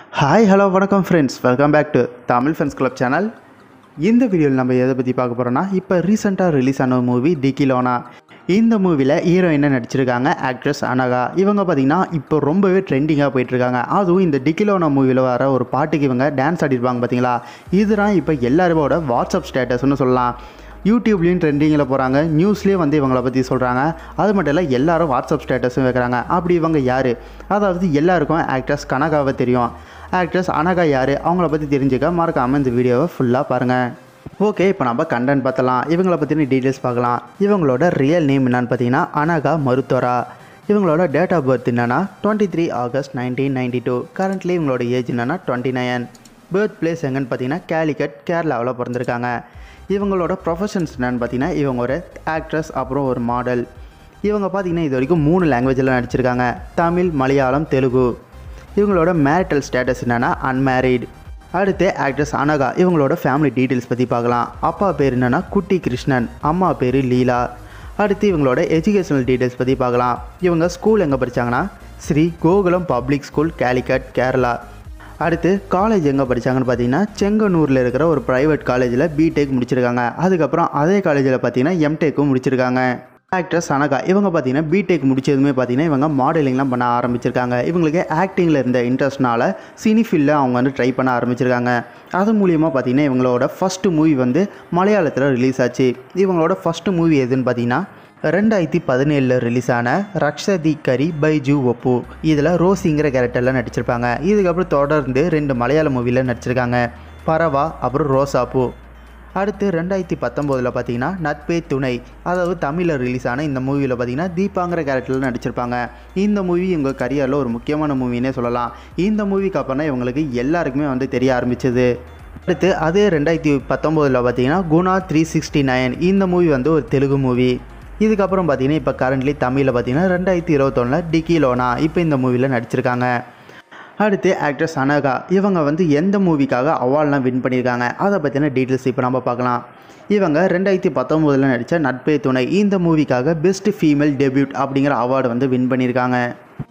hi hello வணக்கம் friends welcome back to Tamil friends club channel இந்த வீடியோவில் நம்ம எதை பற்றி பார்க்க போகிறோம்னா இப்போ ரீசெண்டாக ரிலீஸ் ஆன மூவி டிகிலோனா இந்த மூவியில் ஹீரோயினாக நடிச்சிருக்காங்க ஆக்ட்ரஸ் அனகா இவங்க பார்த்திங்கன்னா இப்போ ரொம்பவே ட்ரெண்டிங்காக போயிட்டுருக்காங்க அதுவும் இந்த டிகிலோனா மூவியில் வர ஒரு பாட்டுக்கு இவங்க டான்ஸ் ஆடிருப்பாங்க பார்த்தீங்களா இதுதான் இப்போ எல்லாருமோட வாட்ஸ்அப் ஸ்டேட்டஸ்னு சொல்லலாம் யூடியூப்லேயும் ட்ரெண்டிங்கில் போகிறாங்க நியூஸ்லேயும் வந்து இவங்கள பற்றி சொல்கிறாங்க அது மட்டும் இல்லை எல்லாரும் வாட்ஸ்அப் ஸ்டேட்டஸும் வைக்கிறாங்க அப்படி இவங்க யார் அதாவது எல்லாருக்கும் ஆக்ட்ரஸ் கனகாவை தெரியும் ஆக்ட்ரஸ் அனகா யார் அவங்கள பற்றி தெரிஞ்சுக்க மறக்காமல் இந்த வீடியோவை ஃபுல்லாக பாருங்கள் ஓகே இப்போ நம்ம கண்டென்ட் பார்த்தலாம் இவங்கள பற்றின டீட்டெயில்ஸ் பார்க்கலாம் இவங்களோட ரியல் நேம் என்னன்னு பார்த்தீங்கன்னா அனகா மருத்துவரா இவங்களோட டேட் ஆஃப் பர்த் என்னன்னா twenty three August nineteen ninety two currently இவங்களோட ஏஜ் என்னன்னா டுவெண்ட்டி நைன் பேர்த் பிளேஸ் எங்கன்னு பார்த்தீங்கன்னா கேலிக்கட் கேரளாவில் பிறந்திருக்காங்க இவங்களோட ப்ரொஃபஷன்ஸ் என்னன்னு பார்த்தீங்கன்னா இவங்க ஒரு ஆக்ட்ரஸ் அப்புறம் ஒரு மாடல் இவங்க பார்த்தீங்கன்னா இது வரைக்கும் மூணு லாங்குவேஜில் நடிச்சிருக்காங்க தமிழ் மலையாளம் தெலுங்கு இவங்களோட மேரிட்டல் ஸ்டேட்டஸ் என்னென்னா அன்மேரிட் அடுத்து ஆக்ட்ரஸ் அனகா இவங்களோட ஃபேமிலி டீட்டெயில்ஸ் பற்றி பார்க்கலாம் அப்பா பேர் என்னென்னா குட்டி கிருஷ்ணன் அம்மா பேர் லீலா அடுத்து இவங்களோட எஜுகேஷனல் டீட்டெயில்ஸ் பற்றி பார்க்கலாம் இவங்க ஸ்கூல் எங்கே படித்தாங்கன்னா ஸ்ரீ கோகுலம் பப்ளிக் ஸ்கூல் கேலிக்கட் கேரளா அடுத்து காலேஜ் எங்கே படித்தாங்கன்னு பார்த்தீங்கன்னா செங்கனூரில் இருக்கிற ஒரு ப்ரைவேட் காலேஜில் பிடெக் முடிச்சிருக்காங்க அதுக்கப்புறம் அதே காலேஜில் பார்த்தீங்கன்னா எம்டெக்கும் முடிச்சிருக்காங்க ஆக்ட்ரஸ் அனகா இவங்க பார்த்தீங்கன்னா பிடெக் முடிச்சதுமே பார்த்தீங்கன்னா இவங்க மாடலிங்லாம் பண்ண ஆரம்பிச்சிருக்காங்க இவங்களுக்கு ஆக்டிங்கில் இருந்த இன்ட்ரெஸ்ட்னால சினி ஃபீல்டில் அவங்க வந்து ட்ரை பண்ண ஆரம்பிச்சிருக்காங்க அது மூலியமாக பார்த்தீங்கன்னா இவங்களோட ஃபஸ்ட்டு மூவி வந்து மலையாளத்தில் ரிலீஸ் ஆச்சு இவங்களோட ஃபஸ்ட்டு மூவி எதுன்னு பார்த்தீங்கன்னா ரெண்டாயிரத்தி பதினேழில் ரிலீஸ் ஆன ரக்ஷதி கரி பைஜு ஒப்பு இதில் ரோசிங்கிற கேரக்டரில் நடிச்சிருப்பாங்க இதுக்கப்புறம் தொடர்ந்து ரெண்டு மலையாள மூவியில் நடிச்சிருக்காங்க பரவா அப்புறம் ரோசாப்பூ அடுத்து ரெண்டாயிரத்தி பத்தொம்போதில் பார்த்தீங்கன்னா நட்பே துணை அதாவது தமிழில் ரிலீஸ் ஆன இந்த மூவியில் பார்த்தீங்கன்னா தீபாங்கிற கேரக்டரில் நடிச்சிருப்பாங்க இந்த மூவி இவங்க கரியரில் ஒரு முக்கியமான மூவினே சொல்லலாம் இந்த மூவிக்கு அப்புறம் தான் இவங்களுக்கு எல்லாருக்குமே வந்து தெரிய ஆரம்பிச்சது அடுத்து அதே ரெண்டாயிரத்தி பத்தொம்போதில் பார்த்தீங்கன்னா குணா த்ரீ சிக்ஸ்டி நைன் இந்த மூவி வந்து ஒரு தெலுங்கு மூவி இதுக்கப்புறம் பார்த்தீங்கன்னா இப்போ கரண்ட்லி தமிழில் பார்த்தீங்கன்னா ரெண்டாயிரத்தி இருபத்தொன்னில் டிக்கி லோனா இப்போ இந்த மூவியில் நடிச்சிருக்காங்க அடுத்து ஆக்ட்ரஸ் அனகா இவங்க வந்து எந்த மூவிக்காக அவார்ட்லாம் வின் பண்ணியிருக்காங்க அதை பற்றின டீட்டெயில்ஸ் இப்போ நம்ம பார்க்கலாம் இவங்க ரெண்டாயிரத்தி பத்தொம்போதில் நடித்த நட்பே துணை இந்த மூவிக்காக பெஸ்ட் ஃபீமேல் டெபியூட் அப்படிங்கிற அவார்டு வந்து வின் பண்ணியிருக்காங்க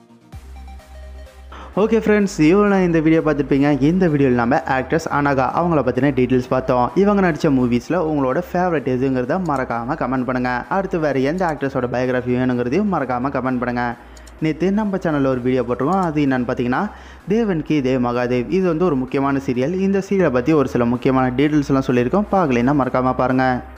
ஓகே ஃப்ரெண்ட்ஸ் இவ்வளோ இந்த வீடியோ பார்த்துருப்பீங்க இந்த வீடியோவில் நம்ம ஆக்ட்ரஸ் அனகா அவங்கள பற்றின டீட்டெயில்ஸ் பார்த்தோம் இவங்க நடித்த மூவிஸில் உங்களோட ஃபேவரட் எதுங்கிறத மறக்காமல் கமெண்ட் பண்ணுங்கள் அடுத்து வேறு எந்த ஆக்ட்ரஸோட பயோகிராஃபி வேணுங்கிறதையும் மறக்காமல் கமெண்ட் பண்ணுங்கள் நேற்று நம்ம சேனலில் ஒரு வீடியோ போட்டிருக்கோம் அது என்னென்னு பார்த்தீங்கன்னா தேவன் கி தேவ் மகாதேவ் இது வந்து ஒரு முக்கியமான சீரியல் இந்த சீரியலை பற்றி ஒரு சில முக்கியமான டீட்டெயில்ஸ்லாம் சொல்லியிருக்கோம் பார்க்கலைன்னா மறக்காமல் பாருங்கள்